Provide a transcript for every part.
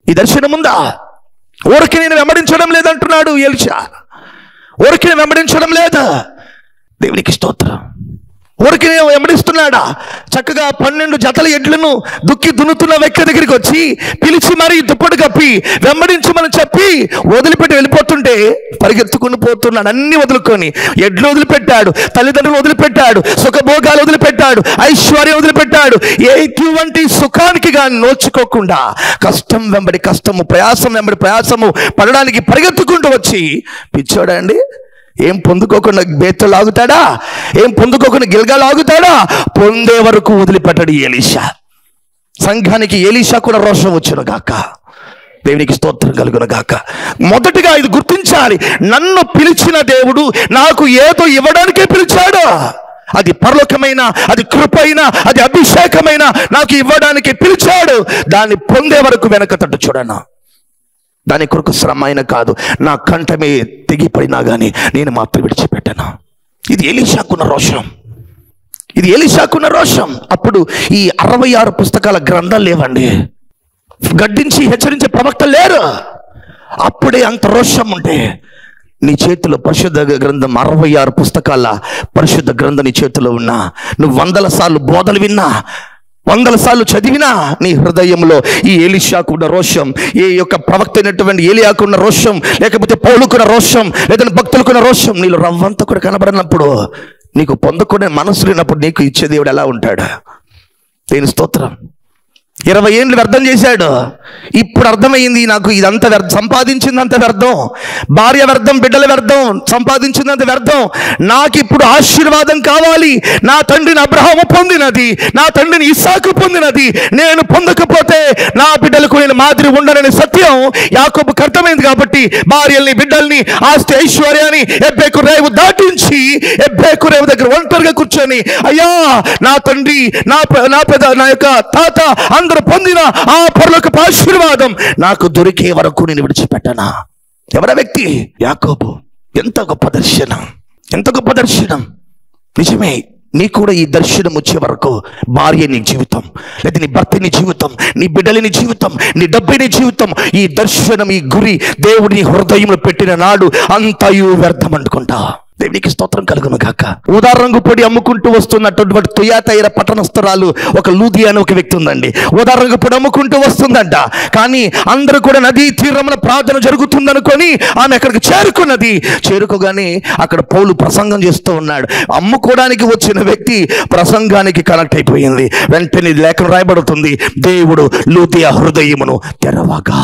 ఈ దర్శనం ఉందా ఊరికి నేను వెంబడించడం లేదంటున్నాడు ఎలిషా ఊరికి నేను వెంబడించడం లేదా దేవునికి స్తోత్రం ఊరికి నేను వెంబడిస్తున్నాడా చక్కగా పన్నెండు జతల ఎడ్లను దుక్కి దున్నుతున్న వ్యక్తి దగ్గరికి వచ్చి పిలిచి మరీ దుప్పటి కప్పి వెంబడించమని చెప్పి వదిలిపెట్టి వెళ్ళిపోతుంటే పరిగెత్తుకుని పోతున్నాడు అన్ని వదులుకొని ఎడ్లు వదిలిపెట్టాడు తల్లిదండ్రులు వదిలిపెట్టాడు సుఖభోగాలు వదిలిపెట్టాడు ఐశ్వర్యం వదిలిపెట్టాడు ఎటువంటి సుఖానికి కానీ నోచుకోకుండా కష్టం వెంబడి కష్టము ప్రయాసం వెంబడి ప్రయాసము పడడానికి పరిగెత్తుకుంటూ వచ్చి పిచ్చోడా అండి ఏం పొందుకోకుండా బేత్తలు లాగుతాడా ఏం పొందుకోకుండా గిల్గా లాగుతాడా పొందే వరకు వదిలిపెట్టడు ఏలీషా సంఘానికి ఏలీషా కూడా రోషం వచ్చును గాక దేవునికి స్తోత్రం కలుగును గాక మొదటిగా ఇది గుర్తించాలి నన్ను పిలిచిన దేవుడు నాకు ఏదో ఇవ్వడానికే పిలిచాడు అది పరలోకమైన అది కృపైన అది అభిషేకమైన నాకు ఇవ్వడానికి పిలిచాడు దాన్ని పొందే వరకు వెనక తట్టు చూడను దాని కొరకు శ్రమ అయిన కాదు నా కంఠమే తెగిపడినా కానీ నేను మాత్రం విడిచిపెట్టను ఇది ఎలిషాకున్న రోషం ఇది ఎలిషాకున్న రోషం అప్పుడు ఈ అరవై ఆరు పుస్తకాల గ్రంథాలు లేవండి గడ్డించి హెచ్చరించే ప్రవక్త లేరు అప్పుడే అంత రోషం ఉంటే నీ చేతిలో పరిశుద్ధ గ్రంథం అరవై ఆరు పుస్తకాల పరిశుద్ధ గ్రంథం నీ చేతిలో ఉన్నా నువ్వు వందల సార్లు బోధలు విన్నా వందల సార్లు చదివినా నీ హృదయంలో ఈ ఏలిషాకున్న రోషం ఈ యొక్క ప్రవక్త అయినటువంటి ఏలియాకున్న రోషం లేకపోతే పౌలుకున్న రోషం లేదంటే భక్తులకున్న రోషం నీలో రవ్వంతా కూడా కనబడినప్పుడు నీకు పొందకునే మనసు లేనప్పుడు నీకు ఇచ్చే దేవుడు ఎలా ఉంటాడు దేని స్తోత్రం ఇరవై ఏళ్ళు వ్యర్థం చేశాడు ఇప్పుడు అర్థమైంది నాకు ఇదంతా వ్యర్థం సంపాదించిందంత వ్యర్థం భార్య వ్యర్థం బిడ్డల వ్యర్థం సంపాదించిందంత వ్యర్థం నాకు ఇప్పుడు ఆశీర్వాదం కావాలి నా తండ్రిని అబ్రహాము పొందినది నా తండ్రిని ఇస్సాకు పొందినది నేను పొందకపోతే నా బిడ్డలకు నేను మాదిరి ఉండనని సత్యం యాకోబుకు అర్థమైంది కాబట్టి భార్యల్ని బిడ్డల్ని ఆస్తి ఐశ్వర్యాన్ని ఎబ్బేకు రేవు దాటించి ఎబ్బేకు రేవు దగ్గర ఒంటరిగా కూర్చొని అయ్యా నా తండ్రి నా పె- నా పెద్ద నా యొక్క తాత అందరూ పొందిన ఆ పరులకు ఆశీర్వాదం నాకు దొరికే వరకు నేను విడిచిపెట్టనా ఎవర వ్యక్తి యాకోబు ఎంత గొప్ప దర్శనం ఎంత గొప్ప దర్శనం నిజమే నీ కూడా ఈ దర్శనం వచ్చే వరకు భార్య నీ జీవితం లేదా నీ భర్త నీ జీవితం నీ బిడ్డల నీ జీవితం నీ డబ్బే నీ జీవితం ఈ దర్శనం ఈ గురి దేవుడి హృదయంలో పెట్టిన నాడు అంతయు వ్యర్థం అనుకుంటా దేవునికి స్తోత్రం కలుగును గాక ఉదారంగు పొడి అమ్ముకుంటూ వస్తున్నటువంటి తుయాతైర పట్టణస్థురాలు ఒక లూది అని ఒక వ్యక్తి ఉందండి ఉదారంగు పొడి అమ్ముకుంటూ వస్తుందంట కానీ అందరూ కూడా నదీ తీరమున ప్రార్థన జరుగుతుందనుకొని ఆమె అక్కడికి చేరుకున్నది చేరుకోగానే అక్కడ పౌలు ప్రసంగం చేస్తూ ఉన్నాడు అమ్ముకోవడానికి వచ్చిన వ్యక్తి ప్రసంగానికి కనెక్ట్ అయిపోయింది వెంటనే లేఖను రాయబడుతుంది దేవుడు లూదియా హృదయమును తెరవగా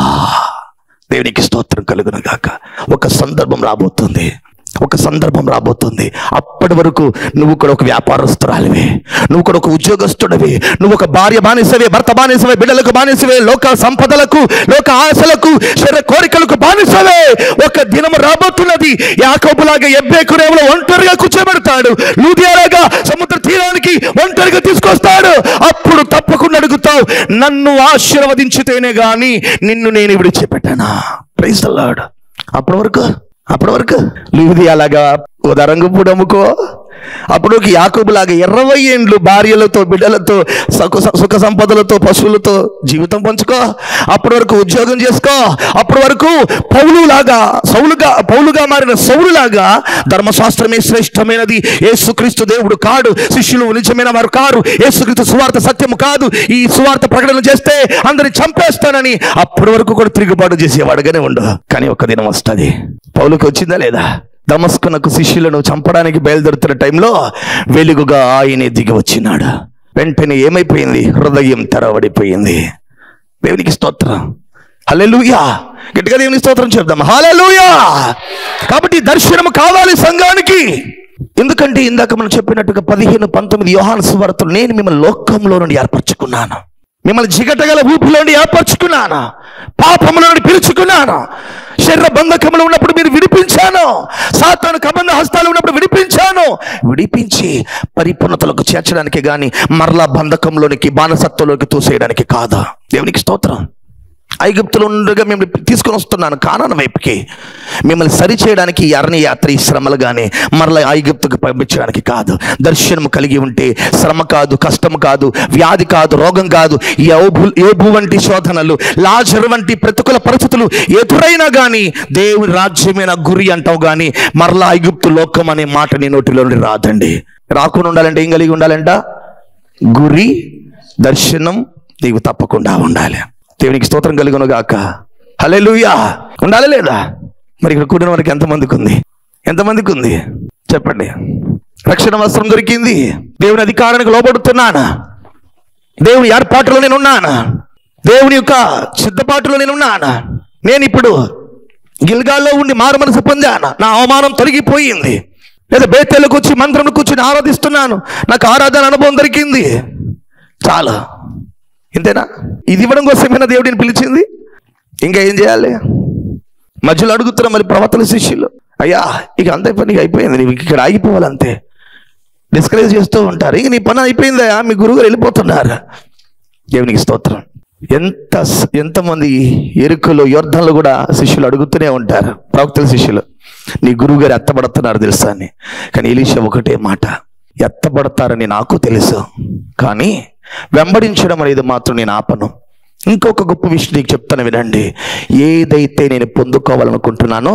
దేవునికి స్తోత్రం కలుగును గాక ఒక సందర్భం రాబోతుంది ఒక సందర్భం రాబోతుంది అప్పటి వరకు నువ్వు కూడా ఒక వ్యాపారస్తురాలివే నువ్వు కూడా ఒక ఉద్యోగస్తుడివి నువ్వు ఒక భార్య బానిసవే భర్త బానిసవే బిడ్డలకు బానిసవే లోక సంపదలకు లోక ఆశలకు శరీర కోరికలకు బానిసవే ఒక దినము రాబోతున్నది యాకోబులాగా ఎబ్బేకు రేవులో ఒంటరిగా కూర్చోబెడతాడు లూదియాలాగా సముద్ర తీరానికి ఒంటరిగా తీసుకొస్తాడు అప్పుడు తప్పకుండా అడుగుతావు నన్ను ఆశీర్వదించితేనే గాని నిన్ను నేను విడిచిపెట్టానా ప్రైజ్ లార్డ్ అప్పటి వరకు అప్పటి వరకు లూది అలాగా ఉదరంగు పూడి అమ్ముకో అప్పుడు యాకోబులాగా ఇరవై ఏండ్లు భార్యలతో బిడ్డలతో సుఖ సుఖ సంపదలతో పశువులతో జీవితం పంచుకో అప్పటి వరకు ఉద్యోగం చేసుకో అప్పటి వరకు పౌలులాగా సౌలుగా పౌలుగా మారిన సౌలులాగా ధర్మశాస్త్రమే శ్రేష్టమైనది యేసుక్రీస్తు దేవుడు కాడు శిష్యులు నిజమైన వారు కారు యేసుక్రీస్తు సువార్త సత్యము కాదు ఈ సువార్త ప్రకటన చేస్తే అందరిని చంపేస్తానని అప్పటి వరకు కూడా తిరుగుబాటు చేసేవాడుగానే ఉండు కానీ ఒక దినం వస్తుంది పౌలుకి వచ్చిందా లేదా దమస్కునకు శిష్యులను చంపడానికి బయలుదేరుతున్న టైంలో వెలుగుగా ఆయనే దిగి వచ్చినాడు వెంటనే ఏమైపోయింది హృదయం తెరవడిపోయింది దేవునికి స్తోత్రం హల్లెలూయా గట్టిగా దేవుని స్తోత్రం చెప్దాం హల్లెలూయా కాబట్టి దర్శనం కావాలి సంఘానికి ఎందుకంటే ఇందాక మనం చెప్పినట్టుగా పదిహేను పంతొమ్మిది యోహాను సువార్తలు నేను మిమ్మల్ని లోకంలో నుండి ఏర్పరచుకున్నాను మిమ్మల్ని జిగటగల ఊపిలో నుండి ఏర్పరచుకున్నాను పాపముల నుండి పిలుచుకున్నాను శరీర బంధకములు ఉన్నప్పుడు మీరు విడిపించాను సాతాను కబంధ హస్తాలు ఉన్నప్పుడు విడిపించాను విడిపించి పరిపూర్ణతలకు చేర్చడానికి గాని మరలా బంధకంలోనికి బానిసత్వంలోకి తోసేయడానికి కాదా దేవునికి స్తోత్రం ఐగుప్తులో ఉండగా మిమ్మల్ని తీసుకొని వస్తున్నాను కానాన వైపుకి మిమ్మల్ని సరిచేయడానికి ఈ అరణ్య యాత్ర ఈ శ్రమలు కానీ మరలా ఐగుప్తుకు పంపించడానికి కాదు దర్శనము కలిగి ఉంటే శ్రమ కాదు కష్టం కాదు వ్యాధి కాదు రోగం కాదు ఏబు ఏబు వంటి శోధనలు లాజరు వంటి ప్రతికూల పరిస్థితులు ఎదురైనా కానీ దేవుని రాజ్యమైన గురి అంటావు కానీ మరలా ఐగుప్తు లోకం అనే మాట నీ నోటిలో నుండి రాదండి రాకుండా ఉండాలంటే ఏం కలిగి ఉండాలంట గురి దర్శనం నీవు తప్పకుండా ఉండాలి దేవునికి స్తోత్రం కలుగును గాక హల్లెలూయా ఉండాలి లేదా మరి ఇక్కడ కూడిన వారికి ఎంతమందికి ఉంది ఎంతమందికి ఉంది చెప్పండి రక్షణ వస్త్రం దొరికింది దేవుని అధికారానికి లోబడుతున్నానా దేవుని ఏర్పాటులో నేను ఉన్నానా దేవుని యొక్క సిద్ధపాటులో నేను ఉన్నానా నేను ఇప్పుడు గిల్గాల్లో ఉండి మారు మనసు పొందాను నా అవమానం తొలగిపోయింది లేదా బేతేళ్ళకు వచ్చి మంత్రంలో కూర్చొని ఆరాధిస్తున్నాను నాకు ఆరాధన అనుభవం దొరికింది చాలా ఇంతేనా ఇది ఇవ్వడం కోసమేనా దేవుడిని పిలిచింది ఇంకా ఏం చేయాలి మధ్యలో అడుగుతున్నా మరి ప్రవర్తన శిష్యులు అయ్యా ఇక అంతే పని అయిపోయింది నీవు ఇక్కడ ఆగిపోవాలి అంతే డిస్కరేజ్ చేస్తూ ఉంటారు ఇక నీ పని అయిపోయిందయ్యా మీ గురువుగారు వెళ్ళిపోతున్నారు దేవునికి స్తోత్రం ఎంత స- ఎంతమంది ఎరుకలు యోర్ధంలో కూడా శిష్యులు అడుగుతూనే ఉంటారు ప్రవక్తల శిష్యులు నీ గురువుగారు ఎత్తబడుతున్నారు తెలుసా అని కానీ ఎలీషా ఒకటే మాట ఎత్తబడతారని నాకు తెలుసు కానీ వెంబడించడం అనేది మాత్రం నేను ఆపను ఇంకొక గొప్ప విషయం నీకు చెప్తాను వినండి ఏదైతే నేను పొందుకోవాలనుకుంటున్నానో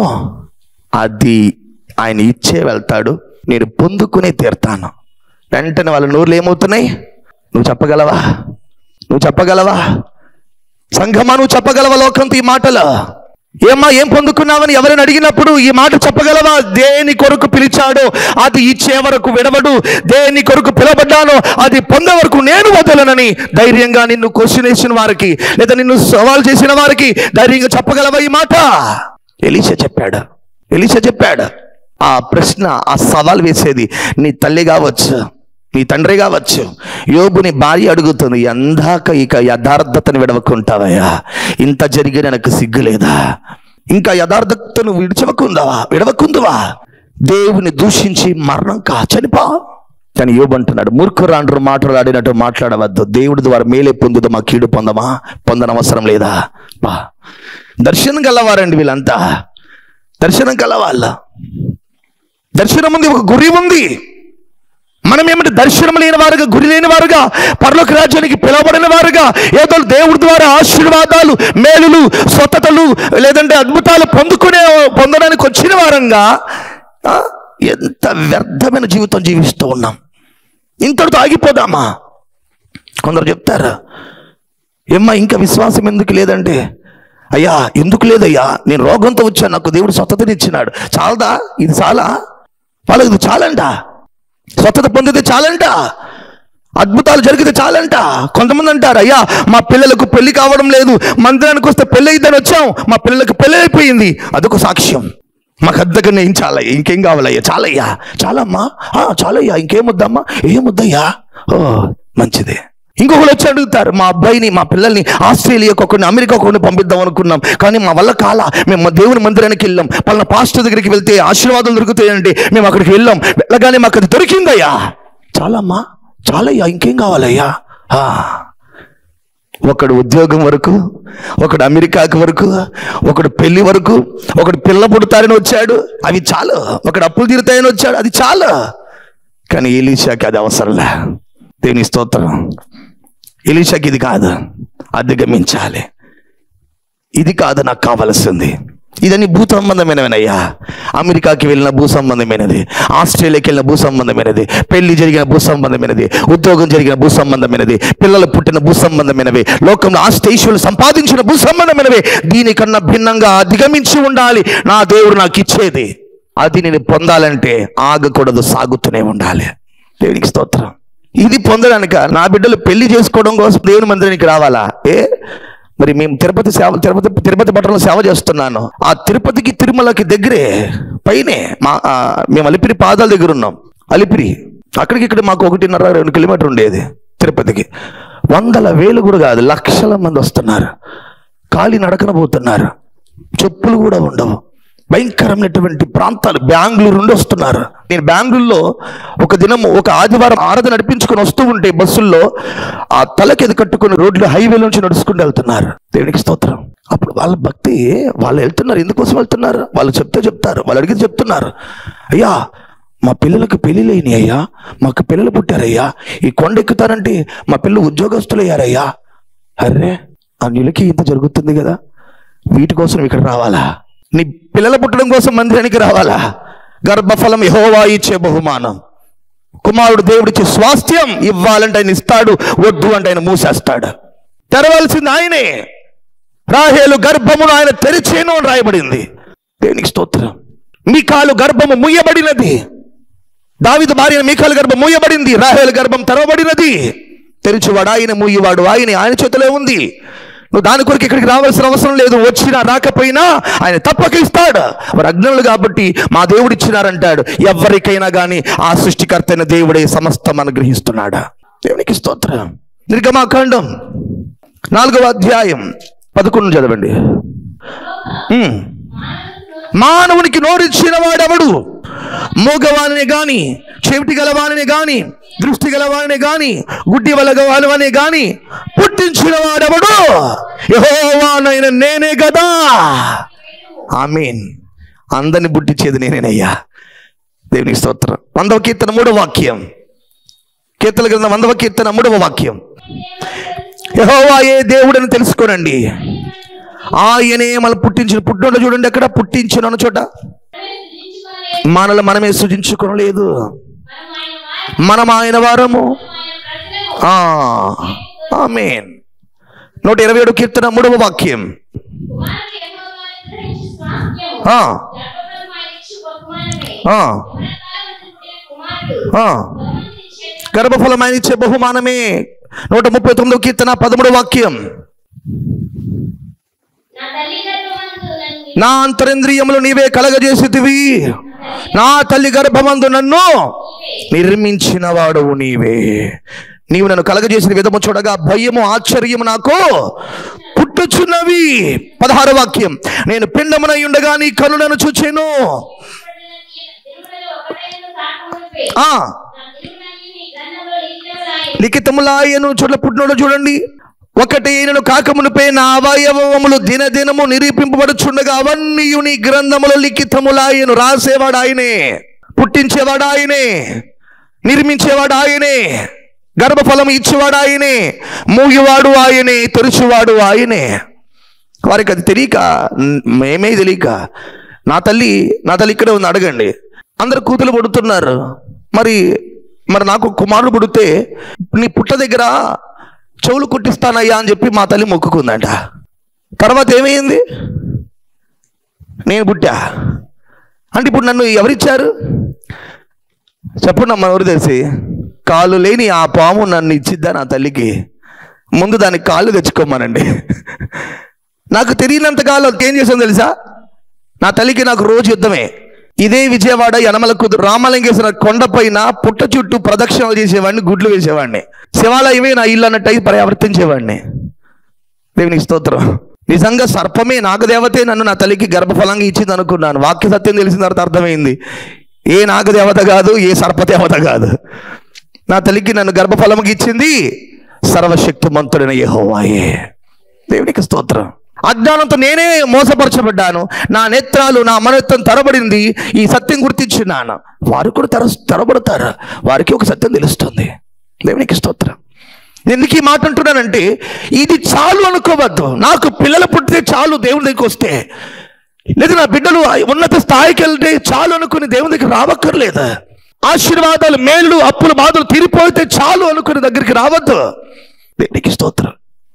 అది ఆయన ఇచ్చే వెళ్తాడు నేను పొందుకునే తీరుతాను వెంటనే వాళ్ళ నోర్లు ఏమవుతున్నాయి నువ్వు చెప్పగలవా నువ్వు చెప్పగలవా సంఘమా నువ్వు చెప్పగలవా లోకంతో ఈ మాటలు ఏమ్మా ఏం పొందుకున్నావని ఎవరైనా అడిగినప్పుడు ఈ మాట చెప్పగలవా దేని కొరకు పిలిచాడో అది ఇచ్చే వరకు విడవడు దేని కొరకు పిలవబడ్డానో అది పొందే వరకు నేను వదలనని ధైర్యంగా నిన్ను క్వశ్చన్ వేసిన వారికి లేదా నిన్ను సవాల్ చేసిన వారికి ధైర్యంగా చెప్పగలవా ఈ మాట ఎలీషా చెప్పాడు ఎలీషా చెప్పాడు ఆ ప్రశ్న ఆ సవాల్ వేసేది నీ తల్లి కావచ్చు నీ తండ్రి కావచ్చు యోబుని భార్య అడుగుతుంది ఎందాక ఇక యథార్థతను విడవకుంటావయ్యా ఇంత జరిగిన నాకు సిగ్గు లేదా ఇంకా యథార్థతను విడిచవకుందావా విడవకుందువా దేవుని దూషించి మరణం కా చనిపా కానీ యోబు అంటున్నాడు మూర్ఖురాండ్రు మాట్లాడినట్టు మాట్లాడవద్దు దేవుడి ద్వారా మేలే పొందుదు మా కీడు పొందమా పొందనవసరం లేదా బా దర్శనం గలవారండి వీళ్ళంతా దర్శనం గలవాళ్ళ దర్శనం ఉంది ఒక గురి ఉంది మనం ఏమంటే దర్శనం లేని వారుగా గురి లేని వారుగా పరలోక రాజ్యానికి పిలువబడిన వారుగా ఏదో దేవుడి ద్వారా ఆశీర్వాదాలు మేలులు స్వతతలు లేదంటే అద్భుతాలు పొందుకునే పొందడానికి వచ్చిన వారంగా ఆ, ఎంత వ్యర్థమైన జీవితం జీవిస్తూ ఉన్నాం ఇంతటితో ఆగిపోదామా కొందరు చెప్తారు ఏమ్మా ఇంకా విశ్వాసం ఎందుకు లేదంటే అయ్యా ఎందుకు లేదయ్యా నేను రోగంతో వచ్చాను నాకు దేవుడు స్వతతనిచ్చినాడు చాలదా ఇది చాలా వాళ్ళకి ఇది చాలంట స్వతత పొందితే చాలంట అద్భుతాలు జరిగితే చాలంట కొంతమంది అంటారు అయ్యా మా పిల్లలకు పెళ్లి కావడం లేదు మందిరానికి వస్తే పెళ్లి అయిద్దని వచ్చాం మా పిల్లలకు పెళ్లి అయిపోయింది అదొక సాక్ష్యం మాకు అద్దకనే ఏం చాలయ్యా ఇంకేం కావాలయ్యా చాలయ్యా చాలమ్మా ఆ, చాలయ్యా ఇంకేమొద్దమ్మా ఏమొద్దయ్యా ఓ మంచిదే ఇంకొకరు వచ్చి అడుగుతారు మా అబ్బాయిని మా పిల్లల్ని ఆస్ట్రేలియాకు ఒకరిని అమెరికా ఒకరిని పంపిద్దాం అనుకున్నాం కానీ మా వల్ల కాల మేము మా దేవుని మందిరానికి వెళ్ళాం పలానా పాస్టర్ దగ్గరికి వెళ్తే ఆశీర్వాదాలు దొరుకుతాయండి మేము అక్కడికి వెళ్ళాం వెళ్ళగానే మాకు అది దొరికిందయ్యా చాలమ్మా చాలయ్యా ఇంకేం కావాలయ్యా ఆ. ఒకడు ఉద్యోగం వరకు ఒకడు అమెరికాకి వరకు ఒకడు పెళ్లి వరకు ఒకడు పిల్ల పుడతారని వచ్చాడు అవి చాలు ఒకడు అప్పులు తీరుతాయని వచ్చాడు అది చాలు కానీ ఎలీషాకి అది అవసరంలే దేని స్తోత్రం ఎలీషాకి ఇది కాదు అధిగమించాలి ఇది కాదు నాకు కావలసింది ఇదని భూ సంబంధమైనవనయ్యా అమెరికాకి వెళ్ళిన భూ సంబంధమైనది ఆస్ట్రేలియాకి వెళ్ళిన భూ సంబంధమైనది పెళ్లి జరిగిన భూ సంబంధమైనది ఉద్యోగం జరిగిన భూ సంబంధమైనది పిల్లలు పుట్టిన భూ సంబంధమైనవి లోకంలో ఆస్టేశ్వరులు సంపాదించిన భూ సంబంధమైనవి దీనికన్నా భిన్నంగా అధిగమించి ఉండాలి నా దేవుడు నాకు ఇచ్చేది అది నేను పొందాలంటే ఆగకూడదు సాగుతూనే ఉండాలి దేవునికి స్తోత్రం ఇది పొందడానిక నా బిడ్డలు పెళ్లి చేసుకోవడం కోసం దేవుని మందిరానికి రావాలా ఏ మరి మేము తిరుపతి సేవ తిరుపతి తిరుపతి పట్టణంలో సేవ చేస్తున్నాను ఆ తిరుపతికి తిరుమలకి దగ్గరే పైనే మా ఆ, మేము అలిపిరి పాదాల దగ్గర ఉన్నాం అలిపిరి అక్కడికి ఇక్కడ మాకు ఒకటిన్నర రెండు కిలోమీటర్ ఉండేది తిరుపతికి వందల వేలు కూడా కాదు లక్షల మంది వస్తున్నారు కాలి నడకన పోతున్నారు చెప్పులు కూడా ఉండవు భయంకరమైనటువంటి ప్రాంతాలు బెంగళూరు నుండి వస్తున్నారు నేను బెంగళూరులో ఒక దినం ఒక ఆదివారం ఆరాధన నడిపించుకొని వస్తూ ఉంటే బస్సుల్లో ఆ తలకెది కట్టుకుని రోడ్లు హైవే నుంచి నడుచుకుంటూ వెళ్తున్నారు దేవునికి స్తోత్రం అప్పుడు వాళ్ళ భక్తి వాళ్ళు వెళ్తున్నారు ఎందుకోసం వెళ్తున్నారు వాళ్ళు చెప్తే చెప్తారు వాళ్ళు అడిగితే చెప్తున్నారు అయ్యా మా పిల్లలకు పెళ్లి లేని అయ్యా మాకు పిల్లలు పుట్టారయ్యా ఈ కొండ ఎక్కుతారంటే మా పిల్లలు ఉద్యోగస్తులు అయ్యారయ్యా అర్రే ఆ నీళ్ళకి ఇంత జరుగుతుంది కదా వీటి కోసం ఇక్కడ రావాలా నీ పిల్లలు పుట్టడం కోసం మందిరానికి రావాలా గర్భఫలం యహోవా ఇచ్చే బహుమానం కుమారుడు దేవుడిచ్చే స్వాస్థ్యం ఇవ్వాలంటే ఆయన ఇస్తాడు వద్దు అంటే ఆయన మూసేస్తాడు తెరవలసింది ఆయనే రాహేలు గర్భమును ఆయన తెరిచేను అని రాయబడింది దేనికి స్తోత్రం మీకాలు గర్భము ముయ్యబడినది దావిదు భార్య మీకాలు గర్భం మూయబడింది రాహేలు గర్భం తెరవబడినది తెరిచివాడు ఆయన మూయవాడు ఆయన ఆయన చేతిలో ఉంది నువ్వు దాని కొరకు ఇక్కడికి రావాల్సిన అవసరం లేదు వచ్చినా రాకపోయినా ఆయన తప్పక ఇస్తాడు వారు అజ్ఞులు కాబట్టి మా దేవుడు ఇచ్చినారంటాడు ఎవరికైనా కానీ ఆ సృష్టికర్త అయిన దేవుడే సమస్తం అనుగ్రహిస్తున్నాడా దేవునికి స్తోత్రం నిర్గమాకాండం నాలుగవ అధ్యాయం పదకొండు చదవండి ఉమ్. మానవునికి నోరిచ్చిన వాడెవడు మూగవాణిని గాని చెవిటి గలవాణిని గాని దృష్టి గలవాణిని గాని గుడ్డి వలగవాని గాని పుట్టించిన వాడెవడు యెహోవానైన నేనే కదా ఆమీన్ అందరిని పుట్టించేది నేనేనయ్యా దేవునికి స్తోత్రం వందవ కీర్తన మూడవ వాక్యం కీర్తన గ్రంథం వందవ కీర్తన మూడవ వాక్యం యెహోవాయే దేవుడని తెలుసుకోనండి ఆయనే మనం పుట్టించిన పుట్టినోడు చూడండి ఎక్కడ పుట్టించిన అన్న చోట మనల్ని మనమే సృజించుకోలేదు మనం ఆయన వారము ఆమెన్ నూట ఇరవై ఏడు కీర్తన మూడవ వాక్యం ఆ, ఆ, ఆ. గర్భఫలం ఆయన ఇచ్చే బహుమానమే నూట ముప్పై తొమ్మిదవ కీర్తన పదమూడవ వాక్యం నా అంతరింద్రియములు నీవే కలగజేసితివి నా తల్లి గర్భమందు నన్ను నిర్మించిన వాడవు నీవే నీవు నన్ను కలగజేసిన విధము చూడగా భయము ఆశ్చర్యము నాకు పుట్టుచున్నవి పదహార వాక్యం నేను పిండమునై ఉండగా నీ కనులను చూచెను ఆ లిఖితములాయను చోట్ల పుట్టినోడు చూడండి ఒకటి నేను కాకమునిపై నా అవయవములు దినదినము నిరూపింపబడుచుండగా అవన్నీ నీ గ్రంథములు లిఖితములాయను రాసేవాడు ఆయనే పుట్టించేవాడు ఆయనే నిర్మించేవాడు ఆయనే గర్భఫలం ఇచ్చేవాడు ఆయనే మూగివాడు ఆయనే తెరిచేవాడు ఆయనే వారికి అది తెలియక న్- మేమే తెలియక నా తల్లి నా తల్లి ఇక్కడే ఉంది అడగండి అందరు కూతులు పుడుతున్నారు మరి మరి నాకు కుమారుడు పుడితే నీ పుట్ట దగ్గర చెవులు కుట్టిస్తానయ్యా అని చెప్పి మా తల్లి మొక్కుకుందంట తర్వాత ఏమైంది నేను పుట్టా అంటే ఇప్పుడు నన్ను ఎవరిచ్చారు చెప్పండి అమ్మ ఎవరు తెలిసి కాళ్ళు లేని ఆ పాము నన్ను ఇచ్చిద్దా నా తల్లికి ముందు దానికి కాళ్ళు తెచ్చుకోమనండి నాకు తెలియనంత కాలం ఏం చేశాను తెలుసా నా తల్లికి నాకు రోజు యుద్ధమే ఇదే విజయవాడ యనమలకు రామలింగేశ్వర కొండపైన పుట్ట చుట్టూ ప్రదక్షిణలు చేసేవాడిని గుడ్లు వేసేవాడిని శివాలయమే నా ఇల్లు అన్నట్టు అయి ప్రవర్తించేవాడిని దేవునికి స్తోత్రం నిజంగా సర్పమే నాగదేవతే నన్ను నా తల్లికి గర్భఫలంగా ఇచ్చింది అనుకున్నాను వాక్య సత్యం తెలిసిన తర్వాత అర్థమైంది ఏ నాగదేవత కాదు ఏ సర్పదేవత కాదు నా తల్లికి నన్ను గర్భఫలంగా ఇచ్చింది సర్వశక్తిమంతుడైన యెహోవాయే దేవునికి స్తోత్రం అజ్ఞానంతో నేనే మోసపరచబడ్డాను నా నేత్రాలు నా మనత్వం తరబడింది ఈ సత్యం గుర్తించున్నాను వారు కూడా తెర తెరబడతారు వారికి ఒక సత్యం తెలుస్తుంది దేవునికి స్తోత్రం ఎందుకు ఈ మాట అంటున్నానంటే ఇది చాలు అనుకోవద్దు నాకు పిల్లలు పుట్టితే చాలు దేవుని దగ్గరికి వస్తే లేదు నా బిడ్డలు ఉన్నత స్థాయికి వెళ్తే చాలు అనుకుని దేవుని దగ్గర రావక్కర్లేదు ఆశీర్వాదాలు మేళ్ళు అప్పులు బాధలు తీరిపోతే చాలు అనుకుని దగ్గరికి రావద్దు దేవునికి స్తోత్రం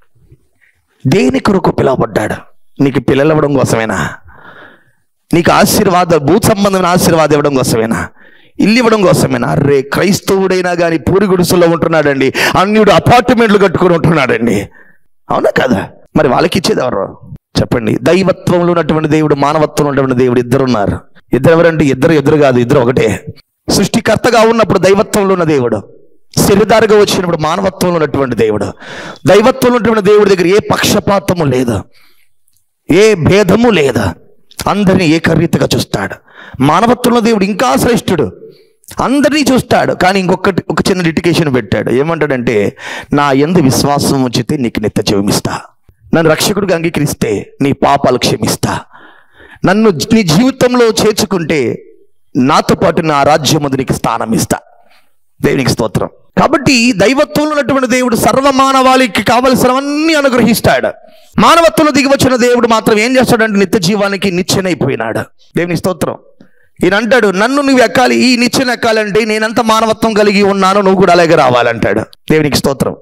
దేని కొరకు పిలువబడ్డాడు నీకు పిల్లలు ఇవ్వడం కోసమేనా నీకు ఆశీర్వాద భూ సంబంధమైన ఆశీర్వాదం ఇవ్వడం కోసమేనా ఇల్లు ఇవ్వడం కోసమేనా అరే క్రైస్తవుడైనా కానీ పూరి గుడిసెల్లో ఉంటున్నాడండి అన్యుడు అపార్ట్మెంట్లు కట్టుకొని ఉంటున్నాడండి అవునా కదా మరి వాళ్ళకి ఇచ్చేది ఎవరు చెప్పండి దైవత్వంలో ఉన్నటువంటి దేవుడు మానవత్వంలో ఉన్నటువంటి దేవుడు ఇద్దరు ఉన్నారు ఇద్దరు ఎవరంటే ఇద్దరు ఎదురు కాదు ఇద్దరు ఒకటే సృష్టికర్తగా ఉన్నప్పుడు దైవత్వంలో ఉన్న దేవుడు శరీదారుగా వచ్చినప్పుడు మానవత్వంలో ఉన్నటువంటి దేవుడు దైవత్వంలో ఉన్నటువంటి దేవుడి దగ్గర ఏ పక్షపాతము లేదు ఏ భేదము లేదా అందరినీ ఏకరీతిగా చూస్తాడు మానవత్వంలో దేవుడు ఇంకా శ్రేష్ఠుడు అందరినీ చూస్తాడు కానీ ఇంకొకటి ఒక చిన్న లిటికేషన్ పెట్టాడు ఏమంటాడంటే నా ఎందు విశ్వాసం ఉంచితే నీకు నిత్య జీవమిస్తా నన్ను రక్షకుడిగా అంగీకరిస్తే నీ పాపాలు క్షమిస్తా నన్ను నీ జీవితంలో చేర్చుకుంటే నాతో పాటు నా రాజ్యముందు నీకు స్థానం ఇస్తా దేవునికి స్తోత్రం కాబట్టి దైవత్వంలో ఉన్నటువంటి దేవుడు సర్వ మానవాళికి కావలసినవన్నీ అనుగ్రహిస్తాడు మానవత్వంలో దిగి వచ్చిన దేవుడు మాత్రం ఏం చేస్తాడంటే నిత్య జీవానికి నిచ్చెనైపోయినాడు దేవుని స్తోత్రం ఈయన అంటాడు నన్ను నువ్వు ఎక్కాలి ఈ నిచ్చెన ఎక్కాలంటే నేనంత మానవత్వం కలిగి ఉన్నాను నువ్వు కూడా అలాగే రావాలంటాడు దేవునికి స్తోత్రం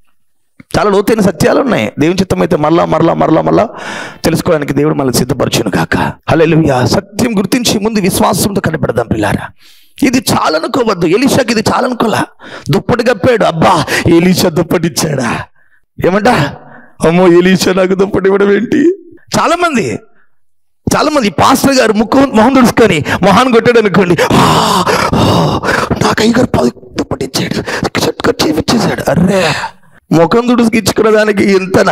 చాలా లోతైన సత్యాలు ఉన్నాయి దేవుని చిత్తం అయితే మరలా మరలా మరలా మరలా తెలుసుకోవడానికి దేవుడు మనల్ని సిద్ధపరచును కాక హల్లెలూయా సత్యం గుర్తించి ముందు విశ్వాసంతో కనిపెడదాం పిల్లారా ఇది చాలనుకోవద్దు ఎలీషాకి ఇది చాలనుకోలా దుప్పటి కప్పాడు అబ్బా ఎలీషా దుప్పటి ఇచ్చాడా ఏమంటా అమ్మో ఎలీషా నాకు దుప్పటి ఇవ్వడం ఏంటి చాలా మంది చాలా మంది పాస్టర్ గారు ముక్కు మొహం తుడుచుకొని మొహాన్ని కొట్టాడు అనుకోండి "ఆ, ఆ, నాకు అయ్యగారు పది దుప్పటి ఇచ్చాడు షర్ట్ కట్ చేయించేశాడు అర్రే ముఖం తుడుచుకిచ్చుకున్న దానికి ఇంతనా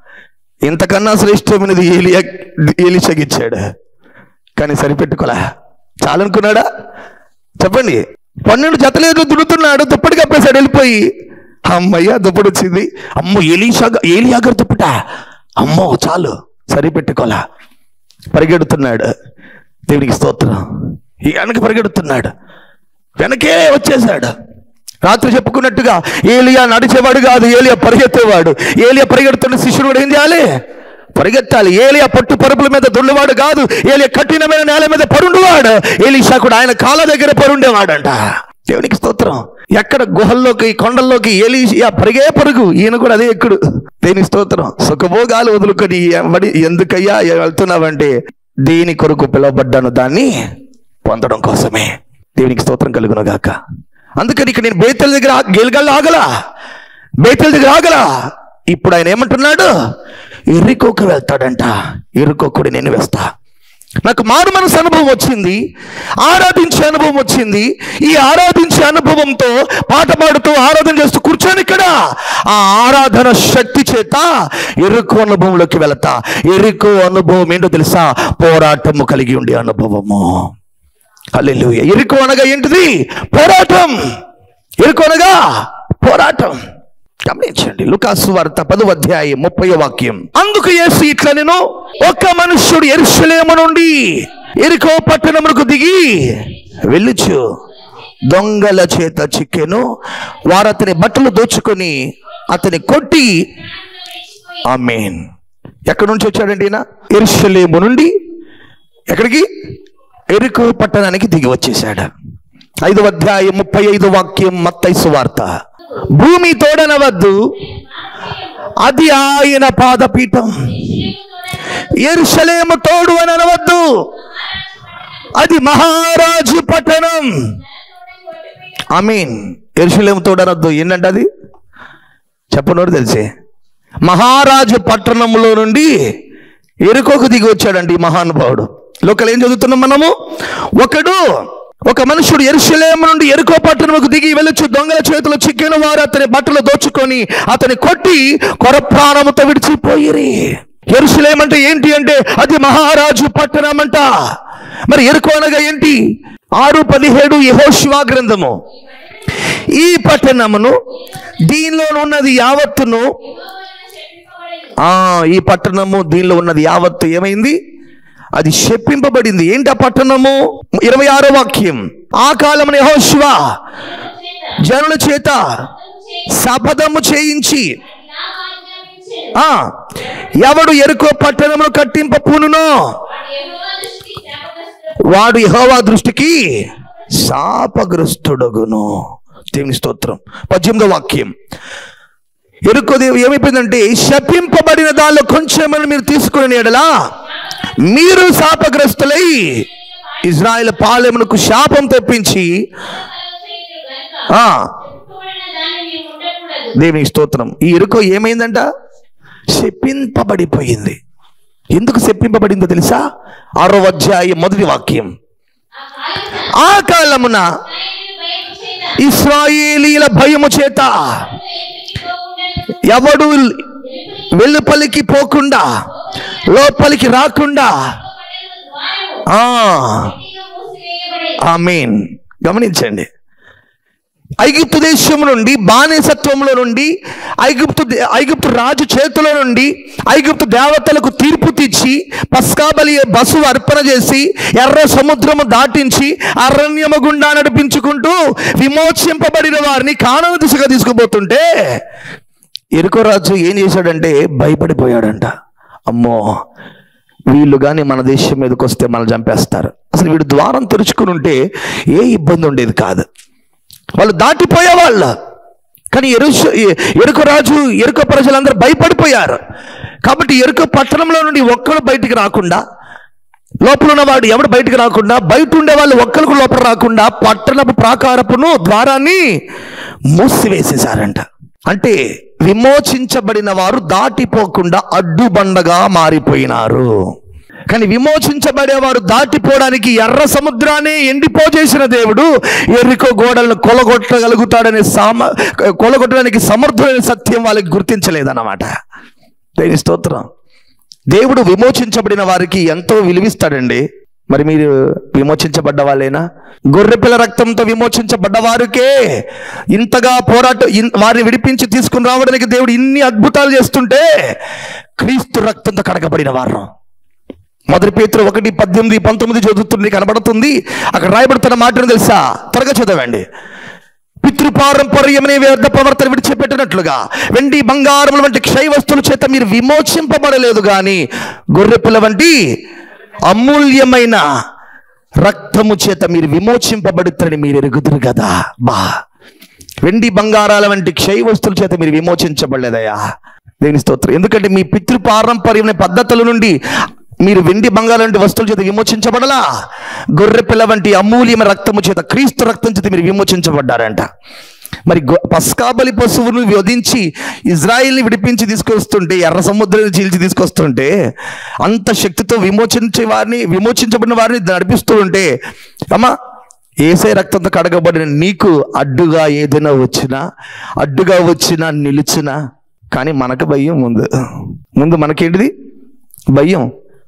ఇంతకన్నా శ్రేష్టమైనది ఏలియా ఏలిషకి ఇచ్చాడు కానీ సరిపెట్టుకోలే చాలనుకున్నాడా చెప్పండి పన్నెండు జతలేదు దుడుతున్నాడు దుప్పటి కప్పేశాడు వెళ్ళిపోయి అమ్మయ్య దుప్పటి వచ్చింది అమ్మో ఏలీషా ఏలియా గారు దుప్పట అమ్మో చాలు సరిపెట్టుకోలే పరిగెడుతున్నాడు దేవునికి స్తోత్రం ఈ వెనక పరిగెడుతున్నాడు వెనకే వచ్చేసాడు రాత్రి చెప్పుకున్నట్టుగా ఏలియా నడిచేవాడు కాదు ఏలియా పరిగెత్తేవాడు ఏలియా పరిగెడుతున్న శిష్యుడు కూడా ఏం చేయాలి పరిగెత్తాలి ఏలియా పట్టు పరుపుల మీద దున్నవాడు కాదు ఏలియా కఠినమైన నేల మీద పరుండువాడు ఏలీషా కూడా ఆయన కాళ్ళ దగ్గర పరుండేవాడంట దేవునికి స్తోత్రం ఎక్కడ గుహల్లోకి కొండల్లోకి ఏలియా పరిగే పరుగు ఈయన కూడా అదే ఎక్కుడు దేని స్తోత్రం సుఖభోగాలు వదులుకొని ఎవడి ఎందుకయ్యా వెళ్తున్నావంటే దేని కొరకు పిలువబడ్డాను దాన్ని పొందడం కోసమే దేవునికి స్తోత్రం కలుగును గాక అందుకని ఇక్కడ నేను బేతల దగ్గర ఆ- గెలగల ఆగలా బేతల దగ్గర ఆగలా ఇప్పుడు ఆయన ఏమంటున్నాడు ఎర్రికోకు వెళ్తాడంట ఎర్రికోకుడి నేను వేస్తా నాకు మారు మనసు అనుభవం వచ్చింది ఆరాధించే అనుభవం వచ్చింది ఈ ఆరాధించే అనుభవంతో పాట పాడుతూ ఆరాధన చేస్తూ కూర్చొని ఇక్కడ ఆ ఆరాధన శక్తి చేత ఎరుకు అనుభవంలోకి వెళతా ఎరుకు అనుభవం ఏంటో తెలుసా పోరాటము కలిగి ఉండే అనుభవము హల్లెలూయా ఎరుకు అనగా ఏంటిది పోరాటం ఎరుకు అనగా పోరాటం గమనించండి లుకాసు వార్త పదు అధ్యాయం ముప్పై వాక్యం అందుకు యేసు ఇట్లా నేను ఒక మనుష్యుడు ఎరుషలేము నుండి ఎరుకో పట్టణమునకు దిగి వెళ్ళుచు దొంగల చేత చిక్కెను వారు అతని బట్టలు దోచుకొని అతని కొట్టి ఆమెన్ ఎక్కడి నుంచి వచ్చాడండి ఈయన ఎరుషలేము నుండి ఎక్కడికి ఎరుకు పట్టణానికి దిగి వచ్చేసాడు ఐదవ అధ్యాయం ముప్పై ఐదు వాక్యం మత్తైసు వార్త భూమి తోడనవద్దు అది ఆయన పాదపీఠం ఎరుషలేము తోడు అని అనవద్దు అది మహారాజు పట్టణం ఐ మీన్ ఎరుషలేము తోడు అనవద్దు ఏంటంటే అది చెప్పనోడు తెలిసే మహారాజు పట్టణంలో నుండి ఎరుకోకు దిగి వచ్చాడండి ఈ మహానుభావుడు లోకల్ ఏం చదువుతున్నాం మనము ఒకడు ఒక మనుషుడు ఎరుషలేము నుండి ఎరుకో పట్టణముకు దిగి వెళ్ళొచ్చు దొంగల చేతులు చిక్కిన వారు అతని బట్టలు దోచుకొని అతని కొట్టి కొర ప్రాణముతో విడిచిపోయిరి ఎరుషలేం అంటే ఏంటి అంటే అది మహారాజు పట్టణం అంట మరి ఎరుకో అనగా ఏంటి ఆరు పదిహేడు యెహోషువ గ్రంథము ఈ పట్టణమును దీనిలో ఉన్నది యావత్తును ఆ ఈ పట్టణము దీనిలో ఉన్నది యావత్తు ఏమైంది అది శప్పింపబడింది ఏంటి ఆ పట్టణము ఇరవై ఆరో వాక్యం ఆ కాలం యెహోషువ జనుల చేత శపథము చేయించి ఆ ఎవడు ఎరుకో పట్టణమును కట్టింప పూనునో వాడు యెహోవా దృష్టికి శాపగ్రస్తుడగును దేవుని స్తోత్రం పద్దెనిమిదో వాక్యం ఎరుకో దేవు ఏమైపోయిందంటే శపింపబడిన దానిలో కొంచెమని మీరు తీసుకుని ఎడలా మీరు శాపగ్రస్తులై ఇజ్రాయెల్ పాలెమునకు శాపం తెప్పించి ఆ దేవుని స్తోత్రం ఈ ఎరుకో ఏమైందంట శపింపబడిపోయింది ఎందుకు శపింపబడిందో తెలుసా ఆరో అధ్యాయం మొదటి వాక్యం ఆ కాలమున ఇస్రాయేలీల భయము చేత ఎవడు వెలుపలికి పోకుండా లోపలికి రాకుండా ఆ గట్టిగా మూసివేయబడి ఆమేన్ గమనించండి ఐగుప్తు దేశం నుండి బానిసత్వంలో నుండి ఐగుప్తు దే- ఐగుప్తు రాజు చేతిలో నుండి ఐగుప్తు దేవతలకు తీర్పు తెచ్చి పస్కాబలి బస్సు అర్పణ చేసి ఎర్ర సముద్రము దాటించి అరణ్యము గుండా నడిపించుకుంటూ విమోచింపబడిన వారిని కాణన దిశగా తీసుకుపోతుంటే ఎరుకో రాజు ఏం చేశాడంటే భయపడిపోయాడంట అమ్మో వీళ్ళు కానీ మన దేశం మీదకి వస్తే మనల్ని చంపేస్తారు అసలు వీడు ద్వారం తెరుచుకుని ఉంటే ఏ ఇబ్బంది ఉండేది కాదు వాళ్ళు దాటిపోయే వాళ్ళ కానీ ఎరుష ఎరుక రాజు ఎరుక ప్రజలందరూ భయపడిపోయారు కాబట్టి ఎరుక పట్టణంలో నుండి ఒక్కడు బయటికి రాకుండా లోపల ఉన్నవాడు ఎవడు బయటికి రాకుండా బయట ఉండే వాళ్ళు ఒక్కరికి లోపల రాకుండా పట్టణపు ప్రాకారపును ద్వారాన్ని మూసివేసేశారంట అంటే విమోచించబడిన వారు దాటిపోకుండా అడ్డుబండగా మారిపోయినారు కానీ విమోచించబడేవారు దాటిపోవడానికి ఎర్ర సముద్రాన్ని ఎండిపోజేసిన దేవుడు ఎర్రికో గోడలను కొలగొట్టగలుగుతాడనే సామ కొలగొట్టడానికి సమర్థుడైన సత్యం వాళ్ళకి గుర్తించలేదన్నమాట దేని స్తోత్రం దేవుడు విమోచించబడిన వారికి ఎంతో విలువిస్తాడండి మరి మీరు విమోచించబడ్డ వాళ్ళేనా గొర్రెపిల్ల రక్తంతో విమోచించబడ్డ వారికే ఇంతగా పోరాటం ఇన్- వారిని విడిపించి తీసుకుని రావడానికి దేవుడు ఇన్ని అద్భుతాలు చేస్తుంటే క్రీస్తు రక్తంతో కడగబడిన వారు మొదటి పేతురు ఒకటి పద్దెనిమిది పంతొమ్మిది చదువుతుంది కనబడుతుంది అక్కడ రాయబడుతున్న మాటను తెలుసా త్వరగా చదవండి పితృపారంపర్యమనే వ్యర్థ ప్రవర్తన విడిచిపెట్టినట్లుగా వెండి బంగారముల వంటి క్షయ వస్తువుల చేత మీరు విమోచింపబడలేదు కానీ గొర్రెపిల్ల వంటి అమూల్యమైన రక్తము చేత మీరు విమోచింపబడుతారని మీరు ఎరుగుదురు కదా బా వెండి బంగారాల వంటి క్షయ వస్తువుల చేత మీరు విమోచించబడలేదయా దేని స్తోత్రం ఎందుకంటే మీ పితృపారంపర్యం పద్ధతుల నుండి మీరు వెండి బంగారం వంటి వస్తువుల చేత విమోచించబడలా గొర్రె పిల్ల వంటి అమూల్యమైన రక్తము చేత క్రీస్తు రక్తం చేత మీరు విమోచించబడ్డారంట మరి గొ- పస్కాబలి పశువును వధించి ఇజ్రాయిల్ని విడిపించి తీసుకొస్తుంటే ఎర్ర సముద్రాన్ని చీల్చి తీసుకొస్తుంటే అంత శక్తితో విమోచించే వారిని విమోచించబడిన వారిని నడిపిస్తూ ఉంటే అమ్మా ఏసై రక్తంతో కడగబడిన నీకు అడ్డుగా ఏదైనా వచ్చినా అడ్డుగా వచ్చినా నిలిచినా కానీ మనకు భయం ముందు ముందు మనకేంటిది భయం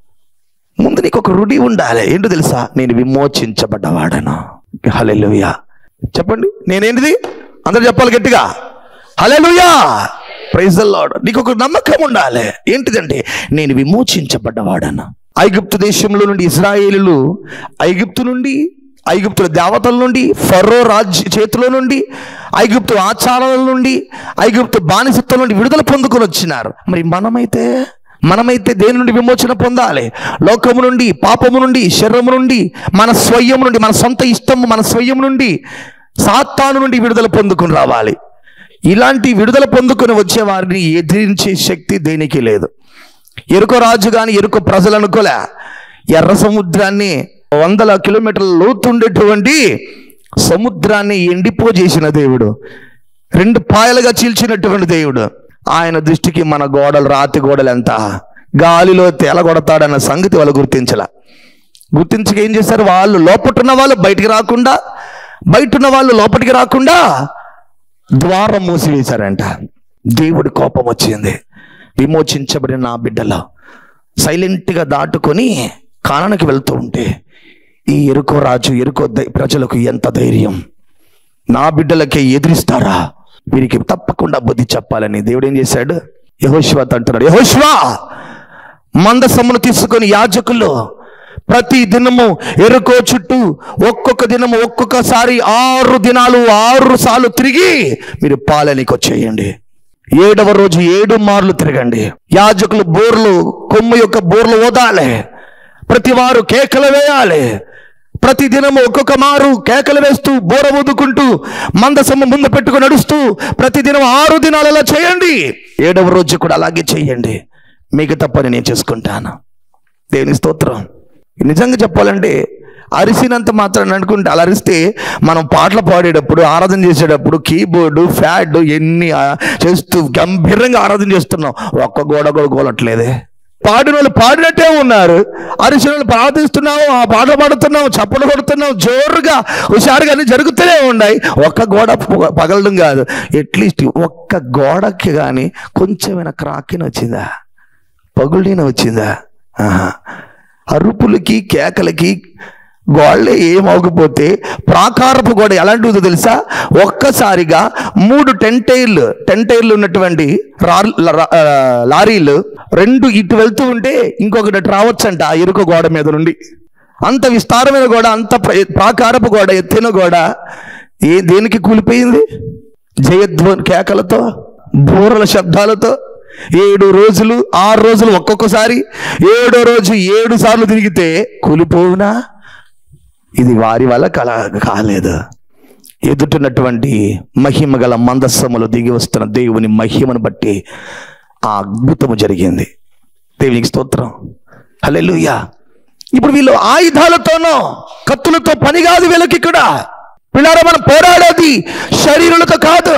ముందు నీకు ఒక రుడి ఉండాలి ఏంటో తెలుసా నేను విమోచించబడ్డవాడను హలెలుయా చెప్పండి నేనేంటిది అందరు చెప్పాలి గట్టిగా హలెలుయా ప్రైజ్ లార్డ్ నీకు ఒక నమ్మకం ఉండాలి ఏంటిదంటే నేను విమోచించబడ్డవాడను ఐగుప్తు దేశంలో నుండి ఇజ్రాయేలులు ఐగుప్తు నుండి ఐగుప్తుల దేవతల నుండి ఫరో రాజ్య చేతిలో నుండి ఐగుప్తు ఆచారాల నుండి ఐగుప్తు బానిసత్వం నుండి విడుదల పొందుకొని వచ్చినారు మరి మనమైతే మనమైతే దేని నుండి విమోచన పొందాలి లోకము నుండి పాపము నుండి శరీరము నుండి మన స్వయం నుండి మన సొంత ఇష్టము మన స్వయం నుండి సాత్తాను నుండి విడుదల పొందుకొని రావాలి ఇలాంటి విడుదల పొందుకొని వచ్చే వారిని ఎదిరించే శక్తి దేనికి లేదు ఎరుక రాజు కానీ ఎరుక ప్రజలు అనుకోలే ఎర్ర సముద్రాన్ని వందల కిలోమీటర్ల లోతుండేటువంటి సముద్రాన్ని ఎండిపోజేసిన దేవుడు రెండు పాయలుగా చీల్చినటువంటి దేవుడు ఆయన దృష్టికి మన గోడలు రాతి గోడలు ఎంత గాలిలో తేలగొడతాడన్న సంగతి వాళ్ళు గుర్తించల గుర్తించక ఏం చేశారు వాళ్ళు లోపటున్న వాళ్ళు బయటికి రాకుండా బయట ఉన్న వాళ్ళు లోపలికి రాకుండా ద్వారం మూసివేశారంట దేవుడి కోపం వచ్చింది విమోచించబడిన నా బిడ్డలో సైలెంట్గా దాటుకొని కానానికి వెళ్తూ ఉంటే ఈ ఎరుకో రాజు ఎరుకో దై- ప్రజలకు ఎంత ధైర్యం నా బిడ్డలకే ఎదిరిస్తారా వీరికి తప్పకుండా బుద్ధి చెప్పాలని దేవుడు ఏం చేశాడు యహోశివత్ అంటున్నాడు యహోశివా మందసమును తీసుకొని యాజకులు ప్రతి దినము ఎరుకో చుట్టూ ఒక్కొక్క దినము ఒక్కొక్కసారి ఆరు దినాలు ఆరు సార్లు తిరిగి మీరు పాలనీకి వచ్చేయండి ఏడవ రోజు ఏడు మార్లు తిరగండి యాజకులు బోర్లు కొమ్ము యొక్క బోర్లు ఓదాలి ప్రతి వారు కేకలు వేయాలి ప్రతి దినము ఒక్కొక్క మారు కేకలు వేస్తూ బోర ఊదుకుంటూ మందసమ్మ ముందు పెట్టుకుని నడుస్తూ ప్రతి దినం ఆరు దినాలు అలా చేయండి ఏడవ రోజు కూడా అలాగే చేయండి మిగతా పని నేను చేసుకుంటాను దేవుని స్తోత్రం నిజంగా చెప్పాలంటే అరిసినంత మాత్రం అనుకుంటే అలా అరిస్తే మనం పాటలు పాడేటప్పుడు ఆరాధన చేసేటప్పుడు కీబోర్డు ఫ్యాడ్ ఎన్ని ఆ, చేస్తూ గంభీరంగా ఆరాధన చేస్తున్నాం ఒక్క గోడ కూడా గోలట్లేదే పాడిన వాళ్ళు పాడినట్టే ఉన్నారు అరిసిన వాళ్ళు ప్రార్థిస్తున్నాము ఆ పాటలు పాడుతున్నాం చప్పలు కొడుతున్నాం జోరుగా హుషారుగా అన్ని జరుగుతూనే ఉన్నాయి ఒక్క గోడ ప- పగలడం కాదు అట్లీస్ట్ ఒక్క గోడకి కానీ కొంచెమైనా క్రాకిన వచ్చిందా పగుళ్ళీన వచ్చిందా ఆహా. అరుపులకి కేకలకి గోళ్ళే ఏమవకపోతే ప్రాకారపు గోడ ఎలాంటిదో తెలుసా ఒక్కసారిగా మూడు టెంటైర్లు టెంటైర్లు ఉన్నటువంటి రా- లా- ఆ, లారీలు రెండు ఇటు వెళ్తూ ఉంటే ఇంకొకటి అటు రావచ్చంట ఆ ఇరుక గోడ మీద నుండి అంత విస్తారమైన గోడ అంత ప్ర- ప్రాకారపు గోడ ఎత్తైన గోడ ఏ దేనికి కూలిపోయింది జయధ్వని కేకలతో బూరల శబ్దాలతో ఏడు రోజులు ఆరు రోజులు ఒక్కొక్కసారి ఏడో రోజు ఏడు సార్లు తిరిగితే కూలిపోవునా ఇది వారి వల్ల కల కాలేదు ఎదుటినటువంటి మహిమ గల మందస్సములు దిగి వస్తున్న దేవుని మహిమను బట్టి ఆ అద్భుతము జరిగింది దేవునికి స్తోత్రం హల్లెలూయా ఇప్పుడు వీళ్ళు ఆయుధాలతోనో కత్తులతో పని కాదు వీళ్ళకి ఇక్కడ వీళ్ళారా మనం పోరాడేది శరీరులతో కాదు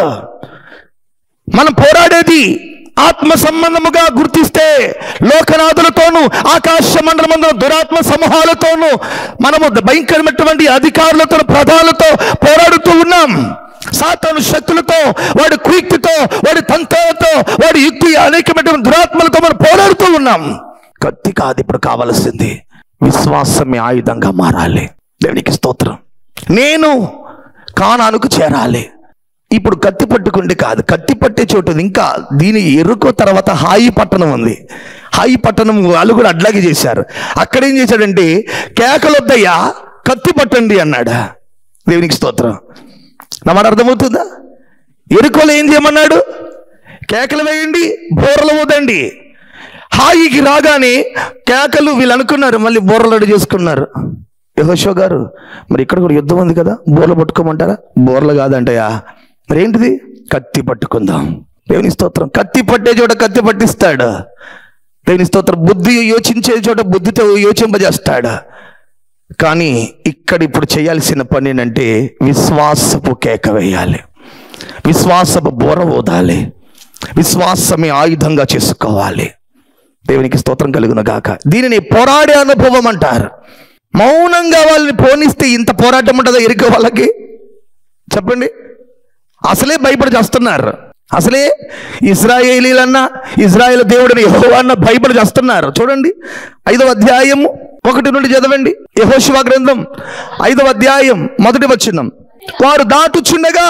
మనం పోరాడేది ఆత్మ సంబంధముగా గుర్తిస్తే లోకనాథులతోనూ ఆకాశ మండలమందు దురాత్మ సమూహాలతోనూ మనము భయంకరమైనటువంటి అధికారులతో ప్రధానులతో పోరాడుతూ ఉన్నాం సాతాను శక్తులతో వాడి కుయుక్తితో వాడి తంత్రాలతో వాడి యుక్తి అనేకమైనటువంటి దురాత్మలతో మనం పోరాడుతూ ఉన్నాం కత్తి కాదు ఇప్పుడు కావలసింది విశ్వాసమే ఆయుధంగా మారాలి దేవునికి స్తోత్రం నేను కానానుకు చేరాలి ఇప్పుడు కత్తి పట్టుకుంటే కాదు కత్తి పట్టే చోటు ఉంది. ఇంకా దీని ఎరుకో తర్వాత హాయి పట్టణం ఉంది హాయి పట్టణం వాళ్ళు కూడా అట్లాగే చేశారు అక్కడ ఏం చేశాడంటే కేకలొద్దయ్యా కత్తి పట్టండి అన్నాడు దేవునికి స్తోత్రం నా మాట అర్థమవుతుందా ఎరుకోలో ఏం చేయమన్నాడు కేకలు వేయండి బోరలు ఊదండి హాయికి రాగానే కేకలు వీళ్ళు అనుకున్నారు మళ్ళీ బోర్రలు రెడీ చేసుకున్నారు యహోషో గారు మరి ఇక్కడ కూడా యుద్ధం ఉంది కదా బోర్లు పట్టుకోమంటారా బోర్లు కాదంటయా మరి ఏంటిది కత్తి పట్టుకుందాం దేవుని స్తోత్రం కత్తి పట్టే చోట కత్తి పట్టిస్తాడు దేవుని స్తోత్రం బుద్ధి యోచించే చోట బుద్ధితో యోచింపజేస్తాడు కానీ ఇక్కడ ఇప్పుడు చేయాల్సిన పని ఏంటంటే విశ్వాసపు కేక వేయాలి విశ్వాసపు బోర ఊదాలి విశ్వాసమే ఆయుధంగా చేసుకోవాలి దేవునికి స్తోత్రం కలుగును గాక దీనిని పోరాడే అనుభవం అంటారు మౌనంగా వాళ్ళని పోనిస్తే ఇంత పోరాటం ఉంటుందా ఎరుక వాళ్ళకి చెప్పండి అసలే భయపడి చేస్తున్నారు అసలే ఇజ్రాయేలీలన్నా ఇజ్రాయేల్ దేవుడిని యెహోవా భయపడి చేస్తున్నారు చూడండి ఐదవ అధ్యాయము ఒకటి నుండి చదవండి యహోశివ గ్రంథం ఐదవ అధ్యాయం మొదటి వచ్చినం వారు దాటుచుండగా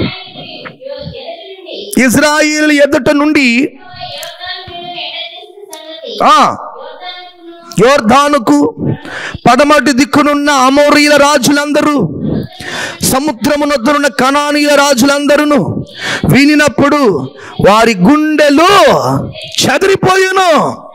ఎదుటి నుండి ఇజ్రాయేల్ ఎదుట నుండి యోర్దాను నీళ్లను ఎడతెరిసిన సంగతి ఆ యోర్దానుకును యోర్ధానుకు పడమటి దిక్కునున్న అమోరీల రాజులందరూ సముద్రమునొద్దరున్న కణానీయుల రాజులందరూ వినినప్పుడు వారి గుండెలు చెదిరిపోయును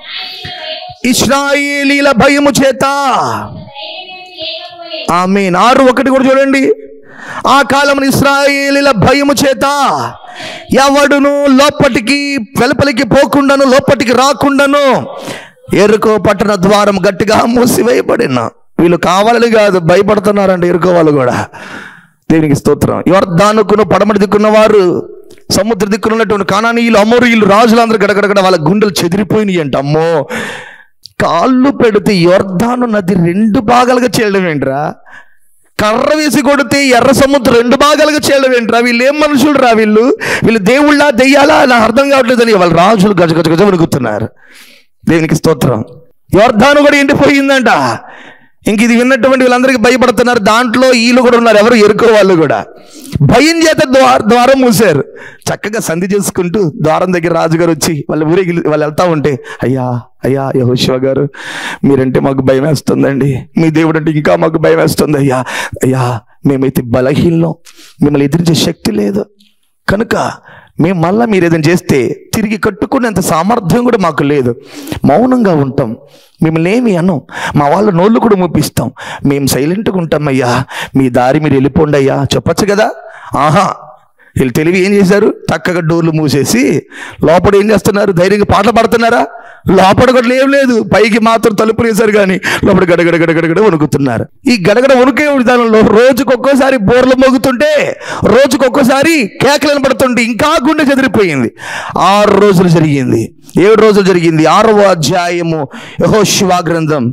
ఇస్రాయేలీల భయము చేత ధైర్యం లేకపోయే ఆమె ఆరు ఒకటి కూడా చూడండి ఆ కాలం ఇస్రాయేలీల భయము చేత ఎవడును లోపటికి వెలుపలికి పోకుండాను లోపటికి రాకుండాను ఎరుకో పట్టణ ద్వారం గట్టిగా మూసివేయబడిన వీళ్ళు కావాలని కాదు భయపడుతున్నారంట ఎరుకో వాళ్ళు కూడా దేవునికి స్తోత్రం యోర్ధానుకును పడమటి దిక్కున్న వారు సముద్ర దిక్కున్నటువంటి కానానీయులు అమోరీయులు రాజులందరూ గడగడగడ వాళ్ళ గుండెలు చెదిరిపోయినాయి అంట అమ్మో కాళ్ళు పెడితే యోర్ధాను నది రెండు భాగాలుగా చేయడం ఏంట్రా కర్ర వేసి కొడితే ఎర్ర సముద్రం రెండు భాగాలుగా చేయడం ఏంట్రా వీళ్ళు ఏం మనుషులు రా వీళ్ళు వీళ్ళు దేవుళ్ళా దెయ్యాలా నాకు అర్థం కావట్లేదని వాళ్ళ రాజులు గజ గజ గజ వణుకుతున్నారు దేవునికి స్తోత్రం యోర్ధాను కూడా ఎండిపోయిందంట ఇంక ఇది విన్నటువంటి వీళ్ళందరికీ భయపడుతున్నారు దాంట్లో వీళ్ళు కూడా ఉన్నారు ఎవరు ఎరుకో వాళ్ళు కూడా భయం చేత ద్వార ద్వారం మూసారు చక్కగా సంధి చేసుకుంటూ ద్వారం దగ్గర రాజుగారు వచ్చి వాళ్ళ ఊరికి వాళ్ళు వెళ్తా ఉంటే అయ్యా అయ్యా యహోశివ గారు మీరంటే మాకు భయం వేస్తుందండి మీ దేవుడు అంటే ఇంకా మాకు భయం వేస్తుంది అయ్యా అయ్యా మేమైతే బలహీనం మిమ్మల్ని ఎదిరించే శక్తి లేదు కనుక మేము మళ్ళా మీరు ఏదైనా చేస్తే తిరిగి కట్టుకునేంత సామర్థ్యం కూడా మాకు లేదు మౌనంగా ఉంటాం మిమ్మల్ని ఏమి అనం మా వాళ్ళ నోళ్ళు కూడా మూపిస్తాం మేము సైలెంట్గా ఉంటాం అయ్యా మీ దారి మీరు వెళ్ళిపోండి అయ్యా చెప్పచ్చు కదా ఆహా వీళ్ళు తెలివి ఏం చేశారు చక్కగా డోర్లు మూసేసి లోపల ఏం చేస్తున్నారు ధైర్యంగా పాటలు పాడుతున్నారా లోపల కూడా ఏం లేదు పైకి మాత్రం తలుపులు వేశారు కానీ లోపల గడగడ గడగడ వణుకుతున్నారు ఈ గడగడ వణుకే విధానంలో రోజుకు ఒక్కోసారి బోర్లు మోగుతుంటే రోజుకు ఒక్కోసారి కేకలు వినపడుతుంటే ఇంకా గుండె చెదిరిపోయింది ఆరు రోజులు జరిగింది ఏడు రోజులు జరిగింది ఆరవ అధ్యాయము యహోశివా గ్రంథం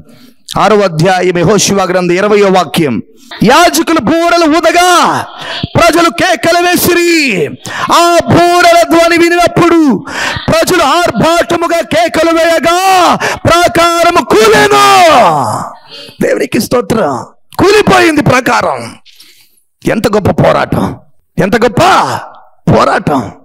ఆరో అధ్యాయం యెహోషువ గ్రంథం ఇరవయో వాక్యం యాజకులు బూరలు ఊదగా ప్రజలు కేకలు వేసిరి ఆ బూరల ధ్వని వినినప్పుడు ప్రజలు ఆర్భాటముగా కేకలు వేయగా ప్రాకారము కూలేను దేవునికి స్తోత్రం కూలిపోయింది ప్రాకారం ఎంత గొప్ప పోరాటం ఎంత గొప్ప పోరాటం